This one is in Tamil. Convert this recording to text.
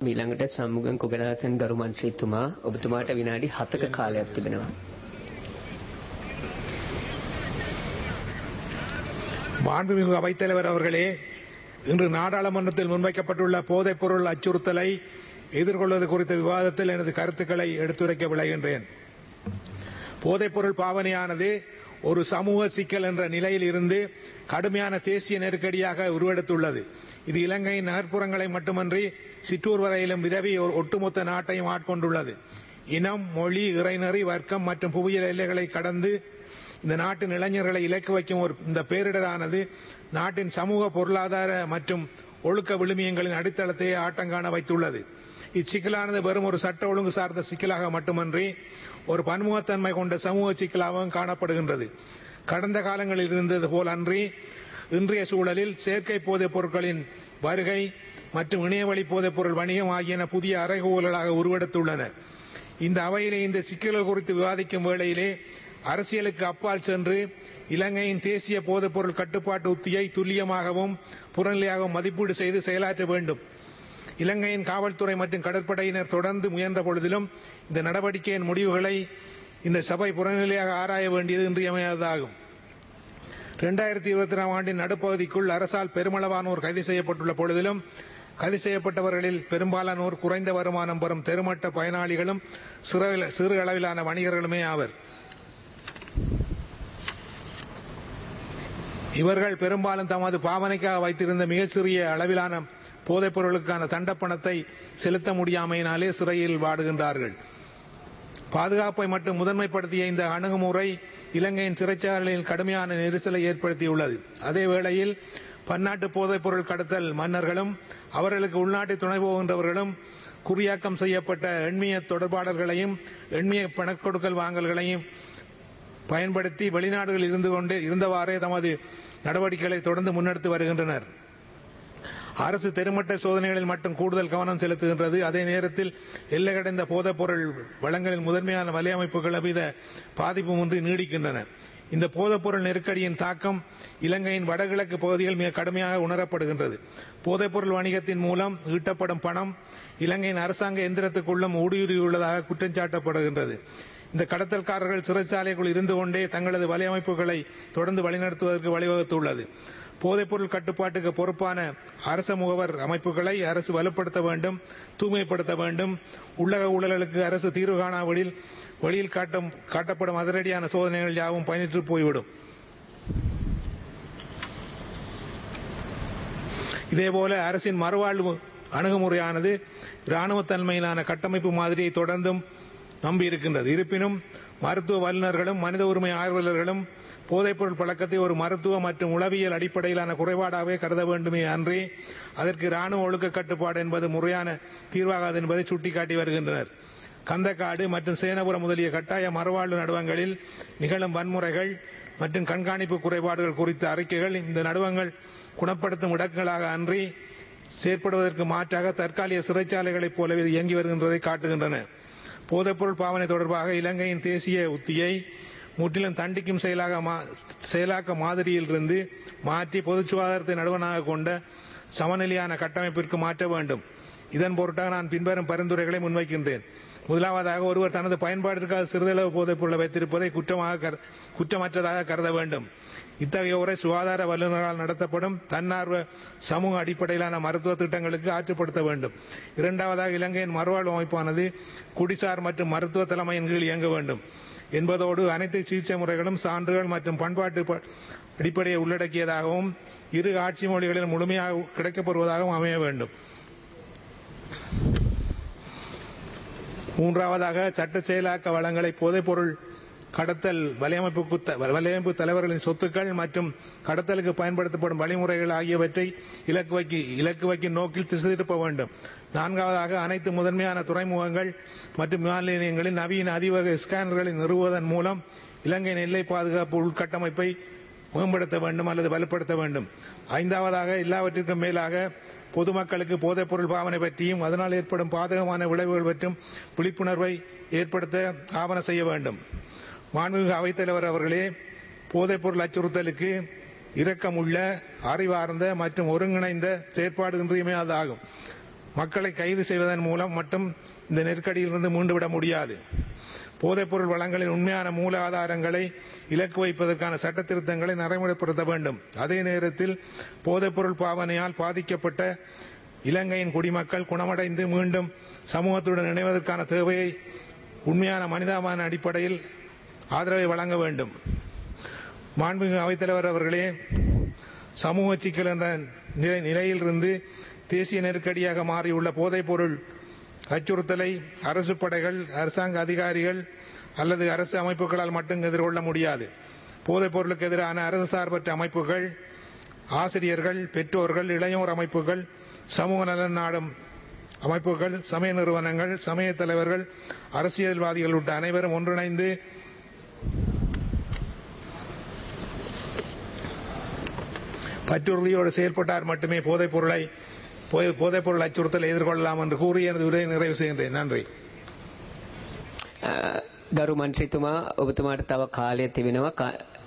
ඊළඟට සම්මුගන් කුගලහසන් ගරු මන්ත්‍රීතුමා ඔබතුමාට විනාඩි 7ක කාලයක් තිබෙනවා. மாண்புமிகு அவைத்தலைவர் அவர்களே இன்று நாடாளுமன்றத்தில் முன்வைக்கப்பட்டுள்ள போதைப் பொருள் அச்சுறுத்தலை எதிர்கொள்வது குறித்த விவாதத்தில் எனது கருத்துக்களை எடுத்துரைக்க விளைகின்றேன் போதைப் பொருள் பாவனையானது ஒரு சமூக சிக்கல் என்ற நிலையில் இருந்து கடுமையான தேசிய நெருக்கடியாக உருவெடுத்துள்ளது இது இலங்கையின் நகர்ப்புறங்களை மட்டுமன்றி சிற்றூர் வரையிலும் விரவி ஒரு ஒட்டுமொத்த நாட்டையும் ஆட்கொண்டுள்ளது இனம் மொழி இறைநெறி வர்க்கம் மற்றும் புவியியல் எல்லைகளை கடந்து இந்த நாட்டின் இளைஞர்களை இலக்கு வைக்கும் ஒரு இந்த பேரிடரானது நாட்டின் சமூக பொருளாதார மற்றும் ஒழுக்க விழுமியங்களின் அடித்தளத்தை ஆட்டங்காண வைத்துள்ளது இச்சிக்கலானது வெறும் ஒரு சட்ட ஒழுங்கு சார்ந்த சிக்கலாக மட்டுமன்றி ஒரு பன்முகத்தன்மை கொண்ட சமூக சிக்கலாகவும் காணப்படுகின்றது கடந்த காலங்களில் இருந்தது போல் அன்றி இன்றைய சூழலில் செயற்கை போதைப் பொருட்களின் வருகை மற்றும் இணையவழி போதைப் பொருள் வணிகம் ஆகியன புதிய அறைகூவல்களாக உருவெடுத்துள்ளன இந்த அவையிலே இந்த சிக்கல்கள் குறித்து விவாதிக்கும் வேளையிலே அரசியலுக்கு அப்பால் சென்று இலங்கையின் தேசிய போதைப்பொருள் கட்டுப்பாட்டு உத்தியை துல்லியமாகவும் புறநிலையாகவும் மதிப்பீடு செய்து செயலாற்ற வேண்டும் இலங்கையின் காவல்துறை மற்றும் கடற்படையினர் தொடர்ந்து முயன்ற பொழுதிலும் இந்த நடவடிக்கையின் முடிவுகளை இந்த சபை புறநிலையாக ஆராய வேண்டியது இன்றியமையாததாகும் இரண்டாயிரத்தி இருபத்தி ஆறாம் ஆண்டின் நடுப்பகுதிக்குள் அரசால் பெருமளவானோர் கைது செய்யப்பட்டுள்ள பொழுதிலும் கைது செய்யப்பட்டவர்களில் பெரும்பாலானோர் குறைந்த வருமானம் பெறும் தெருமட்ட பயனாளிகளும் சிறு சிறு அளவிலான வணிகர்களுமே ஆவர் இவர்கள் பெரும்பாலும் தமது பாவனைக்காக வைத்திருந்த மிகச்சிறிய அளவிலான போதைப் பொருளுக்கான தண்டப்பணத்தை செலுத்த முடியாமையினாலே சிறையில் வாடுகின்றார்கள் பாதுகாப்பை மட்டும் முதன்மைப்படுத்திய இந்த அணுகுமுறை இலங்கையின் சிறைச்சாலையில் கடுமையான நெரிசலை ஏற்படுத்தியுள்ளது அதே வேளையில் பன்னாட்டு போதைப் பொருள் கடத்தல் மன்னர்களும் அவர்களுக்கு உள்நாட்டு துணை போகின்றவர்களும் குறியாக்கம் செய்யப்பட்ட எண்மிய தொடர்பாளர்களையும் எண்மிய பணக்கொடுக்கல் வாங்கல்களையும் பயன்படுத்தி வெளிநாடுகளில் இருந்து கொண்டு இருந்தவாறே தமது நடவடிக்கைகளை தொடர்ந்து முன்னெடுத்து வருகின்றனர் அரசு தெருமட்ட சோதனைகளில் மட்டும் கூடுதல் கவனம் செலுத்துகின்றது அதே நேரத்தில் எல்லை கடந்த போதைப் பொருள் வளங்களின் முதன்மையான வலையமைப்புகள் மீத பாதிப்புமின்றி நீடிக்கின்றன இந்த போதைப் பொருள் நெருக்கடியின் தாக்கம் இலங்கையின் வடகிழக்கு பகுதிகள் மிக கடுமையாக உணரப்படுகின்றது போதைப் பொருள் வணிகத்தின் மூலம் ஈட்டப்படும் பணம் இலங்கையின் அரசாங்க எந்திரத்துக்குள்ளும் ஊடுருவியுள்ளதாக குற்றம் சாட்டப்படுகின்றது இந்த கடத்தல்காரர்கள் சிறைச்சாலைக்குள் இருந்து கொண்டே தங்களது வலையமைப்புகளை தொடர்ந்து வழிநடத்துவதற்கு வழிவகுத்துள்ளது போதைப்பொருள் கட்டுப்பாட்டுக்கு பொறுப்பான அரச முகவர் அமைப்புகளை அரசு வலுப்படுத்த வேண்டும் தூய்மைப்படுத்த வேண்டும் உள்ளக ஊழலுக்கு அரசு தீர்வு காணாவிடில் வெளியில் காட்டும் காட்டப்படும் அதிரடியான சோதனைகள் யாவும் பயனிற்று போய்விடும் இதேபோல அரசின் மறுவாழ்வு அணுகுமுறையானது இராணுவத்தன்மையிலான கட்டமைப்பு மாதிரியை தொடர்ந்தும் நம்பியிருக்கின்றது இருப்பினும் மருத்துவ வல்லுநர்களும் மனித உரிமை ஆர்வலர்களும் போதைப்பொருள் பழக்கத்தை ஒரு மருத்துவ மற்றும் உளவியல் அடிப்படையிலான குறைபாடாகவே கருத வேண்டுமே அன்றி அதற்கு இராணுவ ஒழுக்க கட்டுப்பாடு என்பது முறையான தீர்வாகாது என்பதை சுட்டிக்காட்டி வருகின்றனர் கந்தக்காடு மற்றும் சேனபுரம் முதலிய கட்டாய மறுவாழ்வு நடுவங்களில் நிகழும் வன்முறைகள் மற்றும் கண்காணிப்பு குறைபாடுகள் குறித்த அறிக்கைகள் இந்த நடுவங்கள் குணப்படுத்தும் இடங்களாக அன்றி செயற்படுவதற்கு மாற்றாக தற்காலிக சிறைச்சாலைகளைப் போலவே இயங்கி வருகின்றதை காட்டுகின்றன போதைப்பொருள் பாவனை தொடர்பாக இலங்கையின் தேசிய உத்தியை முற்றிலும் தண்டிக்கும் செயலாக செயலாக்க மாதிரியிலிருந்து மாற்றி பொது சுகாதாரத்தை நடுவனாக கொண்ட சமநிலையான கட்டமைப்பிற்கு மாற்ற வேண்டும் இதன் பொருட்டாக நான் பின்வரும் பரிந்துரைகளை முன்வைக்கின்றேன் முதலாவதாக ஒருவர் தனது பயன்பாட்டிற்காக சிறிதளவு போதைப் பொருளை வைத்திருப்பதை குற்றமாக குற்றமற்றதாக கருத வேண்டும் இத்தகைய உரை சுகாதார வல்லுநரால் நடத்தப்படும் தன்னார்வ சமூக அடிப்படையிலான மருத்துவ திட்டங்களுக்கு ஆற்றுப்படுத்த வேண்டும் இரண்டாவதாக இலங்கையின் மறுவாழ்வு அமைப்பானது குடிசார் மற்றும் மருத்துவ தலைமையின் கீழ் இயங்க வேண்டும் என்பதோடு அனைத்து சிகிச்சை முறைகளும் சான்றுகள் மற்றும் பண்பாட்டு அடிப்படையை உள்ளடக்கியதாகவும் இரு ஆட்சி மொழிகளில் முழுமையாக கிடைக்கப்பெறுவதாகவும் அமைய வேண்டும் மூன்றாவதாக சட்ட செயலாக்க வளங்களை போதைப்பொருள் கடத்தல் வலையமைப்பு வலையமைப்பு தலைவர்களின் சொத்துக்கள் மற்றும் கடத்தலுக்கு பயன்படுத்தப்படும் வழிமுறைகள் ஆகியவற்றை இலக்கு வைக்க இலக்கு வைக்கும் நோக்கில் திசை திருப்ப வேண்டும் நான்காவதாக அனைத்து முதன்மையான துறைமுகங்கள் மற்றும் விமான நிலையங்களில் நவீன அதிவகை ஸ்கேனர்களை நிறுவுவதன் மூலம் இலங்கையின் எல்லை பாதுகாப்பு உள்கட்டமைப்பை மேம்படுத்த வேண்டும் அல்லது வலுப்படுத்த வேண்டும் ஐந்தாவதாக எல்லாவற்றிற்கும் மேலாக பொதுமக்களுக்கு போதைப் பொருள் பாவனை பற்றியும் அதனால் ஏற்படும் பாதகமான விளைவுகள் பற்றும் விழிப்புணர்வை ஏற்படுத்த ஆவண செய்ய வேண்டும் மாண்புமிகு அவைத்தலைவர் அவர்களே போதைப்பொருள் அச்சுறுத்தலுக்கு இரக்கமுள்ள அறிவார்ந்த மற்றும் ஒருங்கிணைந்த செயற்பாடு இன்றியமையாததாகும் மக்களை கைது செய்வதன் மூலம் மட்டும் இந்த நெருக்கடியிலிருந்து மீண்டுவிட முடியாது போதைப்பொருள் வளங்களின் உண்மையான மூல ஆதாரங்களை இலக்கு வைப்பதற்கான சட்ட திருத்தங்களை நடைமுறைப்படுத்த வேண்டும் அதே நேரத்தில் போதைப்பொருள் பாவனையால் பாதிக்கப்பட்ட இலங்கையின் குடிமக்கள் குணமடைந்து மீண்டும் சமூகத்துடன் இணைவதற்கான தேவையை உண்மையான மனிதாபான அடிப்படையில் ஆதரவை வழங்க வேண்டும் மாண்புமிகு அவைத்தலைவர் அவர்களே சமூக சிக்கல் என்ற நிலை நிலையிலிருந்து தேசிய நெருக்கடியாக மாறியுள்ள போதைப்பொருள் அச்சுறுத்தலை அரசு படைகள் அரசாங்க அதிகாரிகள் அல்லது அரசு அமைப்புகளால் மட்டும் எதிர்கொள்ள முடியாது போதைப் பொருளுக்கு எதிரான அரசு சார்பற்ற அமைப்புகள் ஆசிரியர்கள் பெற்றோர்கள் இளையோர் அமைப்புகள் சமூக நலன் நாடும் அமைப்புகள் சமய நிறுவனங்கள் சமய தலைவர்கள் அரசியல்வாதிகள் உட்பட அனைவரும் ஒன்றிணைந்து பற்றுறுதியோடு செயல்பட்டார் மட்டுமே போதைப் பொருளை போதை- போதைப் பொருள் அச்சுறுத்தலை எதிர்கொள்ளலாம் என்று கூறி எனது உரையை நிறைவு செய்கின்றேன் நன்றி අ, ගරු මන්ත්‍රීතුමා ඔබතුමාට තව කාලය තිබෙනවා කා-